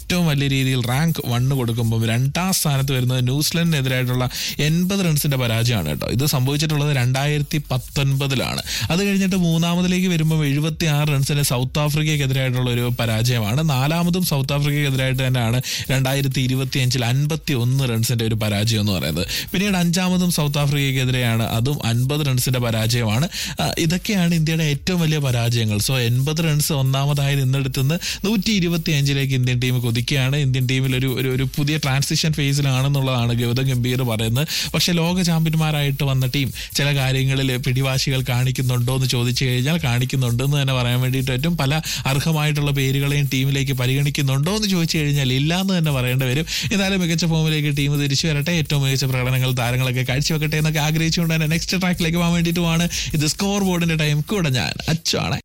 ഏറ്റവും വലിയ രീതിയിൽ റാങ്ക് വണ്ണ് കൊടുക്കുമ്പോൾ രണ്ടാം സ്ഥാനത്ത് വരുന്നത് ന്യൂസിലൻഡിനെതിരായിട്ടുള്ള എൺപത് റൺസിന്റെ പരാജയമാണ് കേട്ടോ ഇത് സംഭവിച്ചിട്ടുള്ളത് രണ്ടായിരത്തി പത്തൊൻപതിലാണ് അത് കഴിഞ്ഞിട്ട് മൂന്നാമതിലേക്ക് വരുമ്പോൾ എഴുപത്തി ആറ് റൺസിന് സൗത്ത് ആഫ്രിക്കയ്ക്കെതിരായിട്ടുള്ള ഒരു പരാജയമാണ് നാലാമതും സൗത്ത് ആഫ്രിക്കയ്ക്കെതിരായിട്ട് തന്നെയാണ് രണ്ടായിരത്തി ഇരുപത്തി അഞ്ചിൽ അൻപത്തി ഒന്ന് റൺസിന്റെ ഒരു പരാജയം എന്ന് പറയുന്നത് പിന്നീട് അഞ്ചാമതും സൗത്ത് ആഫ്രിക്കയ്ക്കെതിരെയാണ് അതും അൻപത് റൺസിന്റെ പരാജയമാണ് ആ, ഇതൊക്കെയാണ് ഇന്ത്യയുടെ ഏറ്റവും വലിയ പരാജയങ്ങൾ സോ എൺപത് റൺസ് ഒന്നാമതായി നിന്നെടുത്തുനിന്ന് നൂറ്റി ഇരുപത്തി അഞ്ചിലേക്ക് ഇന്ത്യൻ ടീം കുതിക്കുകയാണ് ഇന്ത്യൻ ടീമിൽ ഒരു ഒരു ഒരു പുതിയ ട്രാൻസിഷൻ ഫേസിലാണെന്നുള്ളതാണ് ഗൗതം ഗംഭീർ പറയുന്നത് പക്ഷെ ലോക ചാമ്പ്യന്മാരായിട്ട് വന്ന ടീം ചില കാര്യങ്ങളിൽ പിടിവാശികൾ കാണിക്കുന്നുണ്ടോ എന്ന് ചോദിച്ചു കഴിഞ്ഞാൽ കാണിക്കുന്നുണ്ടെന്ന് തന്നെ പറയാൻ വേണ്ടിയിട്ട് പറ്റും പല അർഹമായിട്ടുള്ള പേരുകളെയും ടീമിലേക്ക് പരിഗണിക്കുന്നുണ്ടോ എന്ന് ചോദിച്ചു കഴിഞ്ഞാൽ ഇല്ല എന്ന് തന്നെ പറയേണ്ടി വരും എന്നാലും മികച്ച ഫോമിലേക്ക് ടീം തിരിച്ചു വരട്ടെ ഏറ്റവും മികച്ച പ്രകടനങ്ങൾ താരങ്ങളൊക്കെ കാഴ്ചവെക്കട്ടെ എന്നൊക്കെ ആഗ്രഹിച്ചുകൊണ്ട് തന്നെ നെക്സ്റ്റ് ട്രാക്കിലേക്ക് പോകാൻ വേണ്ടിയിട്ടുമാണ് ഇത് സ്കോർ ബോർഡിന്റെ ടൈം കൂടെ ഞാൻ അച്ചാണ്